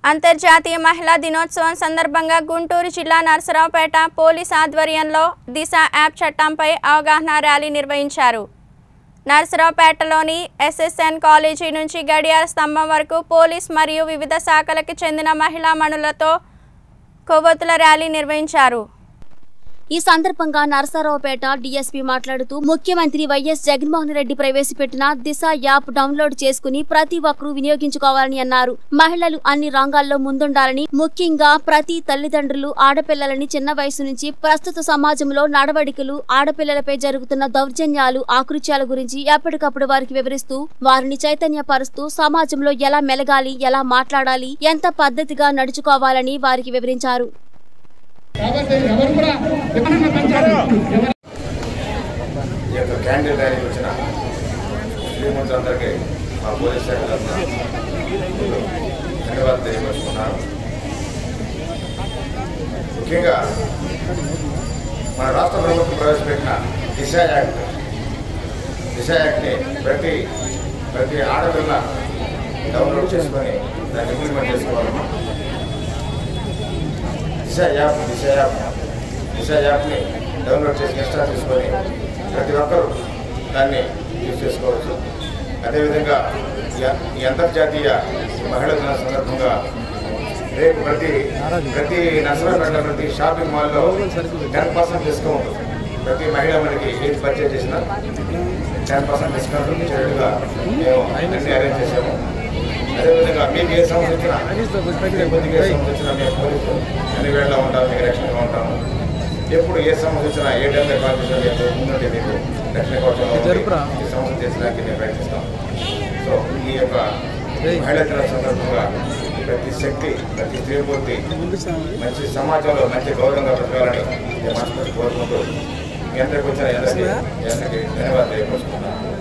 అంతర్జాతీయ మహిళా దినోత్సవం సందర్భంగా గుంటూరు జిల్లా నరసరావుపేట పోలీస్ ఆధ్వర్యంలో దిశ యాప్ చట్టంపై అవగాహన ర్యాలీ నిర్వహించారు నరసరావుపేటలోని ఎస్ఎస్ఎన్ కాలేజీ నుంచి గడియార స్తంభం వరకు పోలీస్ మరియు వివిధ శాఖలకు చెందిన మహిళా మణులతో కొవ్వొత్తుల ర్యాలీ నిర్వహించారు ఈ సందర్భంగా నరసరావుపేట డీఎస్పీ మాట్లాడుతూ ముఖ్యమంత్రి వైఎస్ జగన్మోహన్ రెడ్డి ప్రవేశపెట్టిన దిశ యాప్ డౌన్లోడ్ చేసుకుని ప్రతి ఒక్కరూ వినియోగించుకోవాలని అన్నారు మహిళలు అన్ని రంగాల్లో ముందుండాలని ముఖ్యంగా ప్రతి తల్లిదండ్రులు ఆడపిల్లలని చిన్న వయసు నుంచి ప్రస్తుత సమాజంలో నడవడికలు ఆడపిల్లలపై జరుగుతున్న దౌర్జన్యాలు ఆకృత్యాల గురించి ఎప్పటికప్పుడు వారికి వివరిస్తూ వారిని చైతన్యపరుస్తూ సమాజంలో ఎలా మెలగాలి ఎలా మాట్లాడాలి ఎంత పద్ధతిగా నడుచుకోవాలని వారికి వివరించారు కాబట్టి ఎవరు కూడా విమానంగా పెంచాలి ఎవరు ఈ యొక్క క్యాండిల్ ర్యాలీకి వచ్చిన శ్రీమంతులందరికీ మా పోలీస్ శాఖ తరఫున ధన్యవాదాలు తెలియపరుచుకున్నాను ముఖ్యంగా మన రాష్ట్ర ప్రభుత్వం ప్రవేశపెట్టిన దిశ యాక్ట్ దిశ యాక్ట్ని ప్రతి ప్రతి ఆడపిల్ల డౌన్లోడ్ చేసుకొని దాన్ని ఇంప్లిమెంట్ చేసుకోవాలమ్మా దిశ యాప్ దిశ యాప్ దిశ యాప్ని డౌన్లోడ్ చేసి ఇన్స్టాల్ చేసుకొని ప్రతి ఒక్కరూ దాన్ని యూజ్ చేసుకోవచ్చు అదేవిధంగా ఈ అ- ఈ అంతర్జాతీయ మహిళా దిన సందర్భంగా రేపు ప్రతి ప్రతి నర్సరాపేట ప్రతి షాపింగ్ మాల్లో టెన్ పర్సెంట్ డిస్కౌంట్ ప్రతి మహిళ మనకి ఏది పర్చేజ్ చేసినా టెన్ పర్సెంట్ డిస్కౌంట్ ఇచ్చేట్టుగా మేము అన్ని అరేంజ్ చేసాము అదేవిధంగా మీకు ఏ సమస్య వచ్చినా మీకు కొద్దిగా ఏ సమస్య వచ్చినా మేము పోలీసు అన్ని వేళ ఉంటాము మీకు రక్షణగా ఉంటాము ఎప్పుడు ఏ సమస్య వచ్చినా ఏ టైంలో కాల్ చేసినా మేము ముందుండి మీకు రక్షణ కోసం ఈ సమస్య చేసడానికి మేము ప్రయత్నిస్తాం సో ఈ యొక్క మహిళా దిన సందర్భంగా ప్రతి శక్తి ప్రతి స్త్రీమూర్తి మంచి సమాజంలో మంచి గౌరవంగా బ్రతకాలని నేను మనస్ఫూర్తి కోరుకుంటూ మీ అందరికి వచ్చిన అందరికీ అందరికీ ధన్యవాదాలు తెలియపరుచుకుంటున్నాను